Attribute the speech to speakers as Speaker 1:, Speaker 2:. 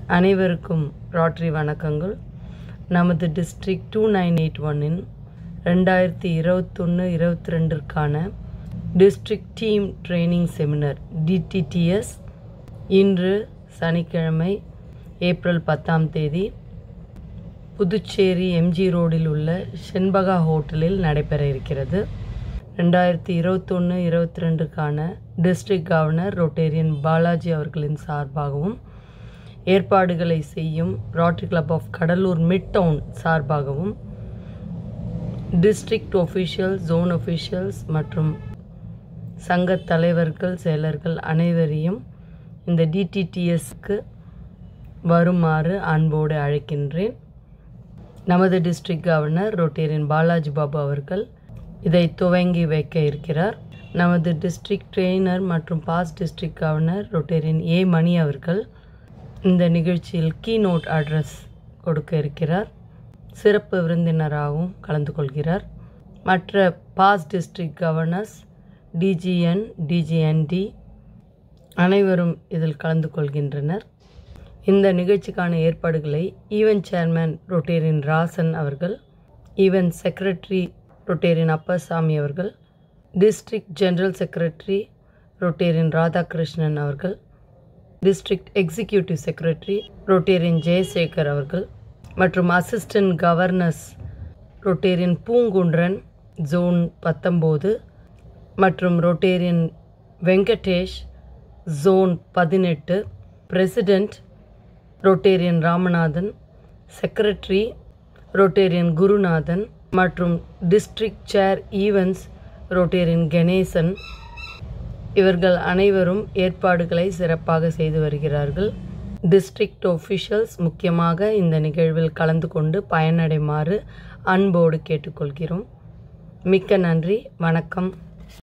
Speaker 1: அனைவருக்கும் ராட்ரி வணக்கங்கள் நமது டிஸ்ட்ரிக்ட் டூ நைன் எயிட் ஒன்னின் ரெண்டாயிரத்தி இருபத்தொன்று இருபத்தி ரெண்டிற்கான district team training seminar DTTS இன்று சனிக்கிழமை ஏப்ரல் பத்தாம் தேதி புதுச்சேரி எம்ஜி ரோடில் உள்ள செண்பகா ஹோட்டலில் நடைபெற இருக்கிறது ரெண்டாயிரத்தி இருபத்தொன்று இருபத்தி ரெண்டுக்கான டிஸ்ட்ரிக்ட் கவர்னர் ரொட்டேரியன் பாலாஜி அவர்களின் சார்பாகவும் ஏற்பாடுகளை செய்யும் Rotary club of Cuddalore mid town சார்பாகவும் டிஸ்ட்ரிக்ட் ஒஃபிஷியல் ஜோன் ஒஃபிஷியல்ஸ் மற்றும் சங்க தலைவர்கள் செயலர்கள் அனைவரையும் இந்த டிடிடிஎஸ்க்கு வருமாறு அன்போடு அழைக்கின்றேன் நமது district governor Rotarian Balaji Babu அவர்கள் இதை துவங்கி வைக்க இருக்கிறார் நமது டிஸ்ட்ரிக்ட் ட்ரெயினர் மற்றும் past district governor Rotarian A Mani அவர்கள் இந்த நிகழ்ச்சியில் கீ நோட் அட்ரஸ் கொடுக்க இருக்கிறார் சிறப்பு விருந்தினராகவும் கலந்து கொள்கிறார் மற்ற past district governors DGN DGND அனைவரும் இதில் கலந்து கொள்கின்றனர் இந்த நிகழ்ச்சிக்கான ஏற்பாடுகளை ஈவென்ட் சேர்மேன் ரொட்டேரியன் ராசன் அவர்கள் ஈவென்ட் செக்ரட்டரி ரொட்டேரியன் அப்பசாமி அவர்கள் district general secretary Rotarian Radhakrishnan அவர்கள் district executive secretary Rotarian Jayasekar அவர்கள் மற்றும் assistant governors Rotarian Poongundran zone பத்தொம்போது மற்றும் ரொட்டேரியன் வெங்கடேஷ் ஜோன் பதினெட்டு president Rotarian Ramanathan secretary Rotarian Gurunathan மற்றும் district chair events Rotarian Ganesan இவர்கள் அனைவரும் ஏற்பாடுகளை சிறப்பாக செய்து வருகிறார்கள் டிஸ்ட்ரிக்ட் ஒஃபிஷியல்ஸ் முக்கியமாக இந்த நிகழ்வில் கலந்து கொண்டு பயனடைமாறு அன்போடு கேட்டுக்கொள்கிறோம் மிக்க நன்றி வணக்கம்